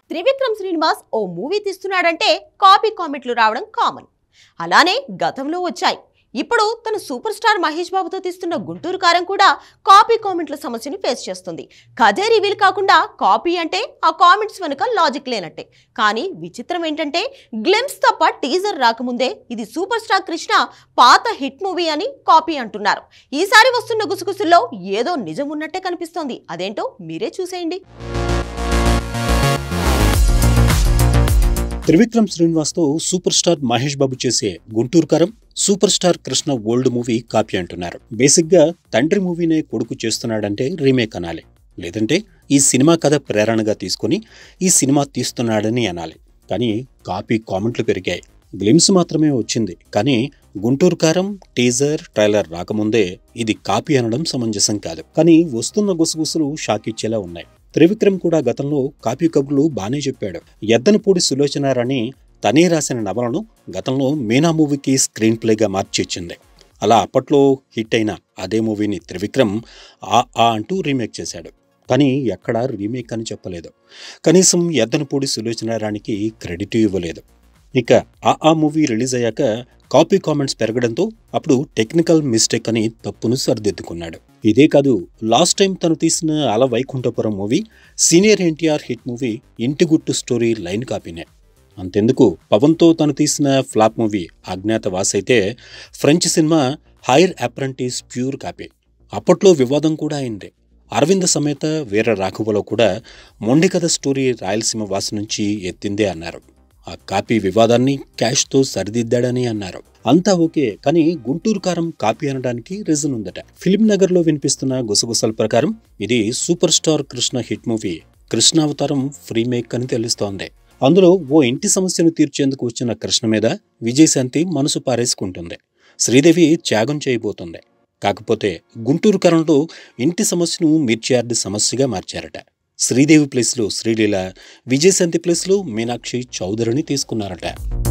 త్రివిక్రమ్ శ్రీనివాస్ ఓ మూవీ తీస్తున్నాడంటే కాపీ కామెంట్లు రావడం కామన్ అలానే గతంలో వచ్చాయి ఇప్పుడు తన సూపర్ స్టార్ మహేష్ బాబుతో తీస్తున్న గుంటూరు కారం కూడా కాపీ కామెంట్ల సమస్యని ఫేస్ చేస్తుంది కథే రివీల్ కాకుండా కాపీ అంటే ఆ కామెంట్స్ వెనుక లాజిక్ లేనట్టే కానీ విచిత్రం ఏంటంటే గ్లిమ్స్ తప్ప టీజర్ రాకముందే ఇది సూపర్ స్టార్ కృష్ణ పాత హిట్ మూవీ అని కాపీ అంటున్నారు ఈసారి వస్తున్న గుసగుసుల్లో ఏదో నిజం ఉన్నట్టే కనిపిస్తోంది అదేంటో మీరే చూసేయండి త్రివిక్రమ్ శ్రీనివాస్తో సూపర్ స్టార్ మహేష్ బాబు చేసే Guntur Kaaram super star Krishna old movie copy అంటున్నారు బేసిక్గా తండ్రి మూవీనే కొడుకు చేస్తున్నాడంటే రీమేక్ అనాలి లేదంటే ఈ సినిమా కథ ప్రేరణగా తీసుకొని ఈ సినిమా తీస్తున్నాడని అనాలి కానీ కాపీ కామెంట్లు పెరిగాయి గ్లిమ్స్ మాత్రమే వచ్చింది కానీ గుంటూరు కారం టీజర్ ట్రైలర్ రాకముందే ఇది కాపీ అనడం సమంజసం కాదు కానీ వస్తున్న గుసగుసలు షాక్ ఇచ్చేలా ఉన్నాయి త్రివిక్రమ్ కూడా గతంలో కాపీ కబుర్లు బానే చెప్పాడు ఎద్దనపూడి సులోచన రాణి తనే రాసిన నవలను గతంలో మీనా మూవీకి స్క్రీన్ ప్లేగా మార్చి ఇచ్చింది అలా అప్పట్లో హిట్ అయిన అదే మూవీని త్రివిక్రమ్ ఆ ఆ అంటూ రీమేక్ చేశాడు కానీ ఎక్కడా రీమేక్ అని చెప్పలేదు కనీసం ఎద్దనపూడి సులోచన రాణికి క్రెడిట్ ఇవ్వలేదు ఇక ఆ ఆ మూవీ రిలీజ్ అయ్యాక కాపీ కామెంట్స్ పెరగడంతో అప్పుడు టెక్నికల్ మిస్టేక్ అని తప్పును సరిదిద్దుకున్నాడు ఇదే కాదు లాస్ట్ టైం తను తీసిన Ala Vaikunthapuram movie senior NTR hit movie Inti Guttu story line కాపీనే అంతెందుకు పవన్తో తను తీసిన ఫ్లాప్ మూవీ అజ్ఞాతవాస్ అయితే ఫ్రెంచ్ సినిమా హైర్ అప్రెంటిస్ ప్యూర్ కాపీ అప్పట్లో వివాదం కూడా అయింది అరవింద సమేత వీర రాఘవలో కూడా మొండి కథ స్టోరీ రాయలసీమ వాసి నుంచి ఎత్తిందే అన్నారు ఆ కాపీ వివాదాన్ని క్యాష్తో సరిదిద్దాడని అన్నారు అంతా ఓకే కానీ గుంటూరు కారం కాపీ అనడానికి రీజన్ ఉందట ఫిలిం నగర్లో వినిపిస్తున్న గుసగుసల ప్రకారం ఇది super star Krishna hit movie Krishnavataram remake అని తెలుస్తోంది అందులో ఓ ఇంటి సమస్యను తీర్చేందుకు వచ్చిన కృష్ణ మీద విజయశాంతి మనసు పారేసుకుంటుంది శ్రీదేవి త్యాగం చేయబోతుంది కాకపోతే గుంటూరు కరంలో ఇంటి సమస్యను మిర్చియార్డ్ సమస్యగా మార్చారట శ్రీదేవి ప్లేస్లో శ్రీలీల విజయశాంతి ప్లేస్లో మీనాక్షి చౌదరిని తీసుకున్నారట